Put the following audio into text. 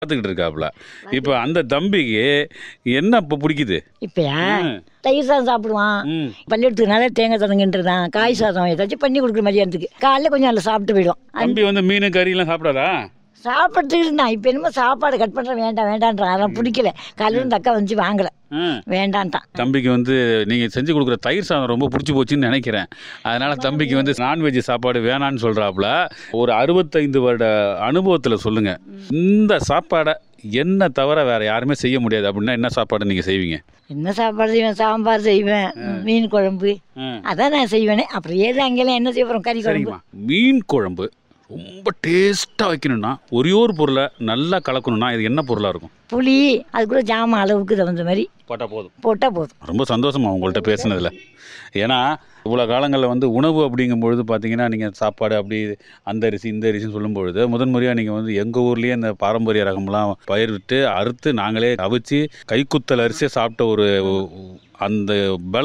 பார்த்துக்கிட்டு இருக்காப்புல இப்போ அந்த தம்பிக்கு என்ன இப்போ பிடிக்குது இப்பயா ம். தயிர் சாதம் சாப்பிடுவான் ம் பள்ளிக்கூடத்துக்குனால தேங்காய் சாதம் கிண்டுறதான் காய் சாதம் ஏதாச்சும் பண்ணி கொடுக்குற மதியானத்துக்கு காலைல கொஞ்சம் நல்லா சாப்பிட்டு போயிடும் தம்பி வந்து மீன் கறியெல்லாம் சாப்பிடாதா சாப்பிட்டுட்டு இருந்தான் இப்போ என்னமோ சாப்பாடு கட் பண்ணுறேன் வேண்டாம் வேண்டான்றான் அதெல்லாம் பிடிக்கல காலையில் இந்த அக்கா வந்து வாங்கலை ம் வேண்டான்ட்டான் தம்பிக்கு வந்து நீங்கள் செஞ்சு கொடுக்குற தயிர் சாதம் ரொம்ப பிடிச்சி போச்சுன்னு நினைக்கிறேன் அதனால தம்பிக்கு வந்து நான்வெஜ் சாப்பாடு வேணான்னு சொல்கிறாப்புல ஒரு அறுபத்தைந்து வருட அனுபவத்தில் சொல்லுங்கள் இந்த சாப்பாடை என்ன தவிர வேற யாருமே செய்ய முடியாது அப்படின்னா என்ன சாப்பாடு நீங்கள் செய்வீங்க என்ன சாப்பாடு செய்வேன் சாம்பார் செய்வேன் மீன் குழம்பு ம். அதான் நான் செய்வேனே அப்புறம் ஏது அங்கெல்லாம் என்ன செய்ய போகிறோம் கறி குழம்பு சரிங்கம்மா மீன் குழம்பு ரொம்ப டேஸ்ட்டாக வைக்கணும்னா ஒரே ஒரு பொருளை நல்லா கலக்கணும்னா இது என்ன பொருளாக இருக்கும் புளி அது கூட ஜாமான் அளவுக்கு தகுந்த மாதிரி போட்டால் போதும் போட்டால் போதும் ரொம்ப சந்தோஷமா உங்கள்கிட்ட பேசுனதில் ஏன்னா இவ்வளோ காலங்களில் வந்து உணவு அப்படிங்கும் பொழுது பார்த்தீங்கன்னா நீங்கள் சாப்பாடு அப்படி அந்த அரிசி இந்த அரிசின்னு சொல்லும் பொழுது முதன் முறையாக நீங்கள் வந்து எங்கள் ஊர்லேயே இந்த பாரம்பரிய ரகம்லாம் பயிரிட்டு அறுத்து நாங்களே அவிச்சு கைக்குத்தல் அரிசியை சாப்பிட்ட ஒரு அந்த பல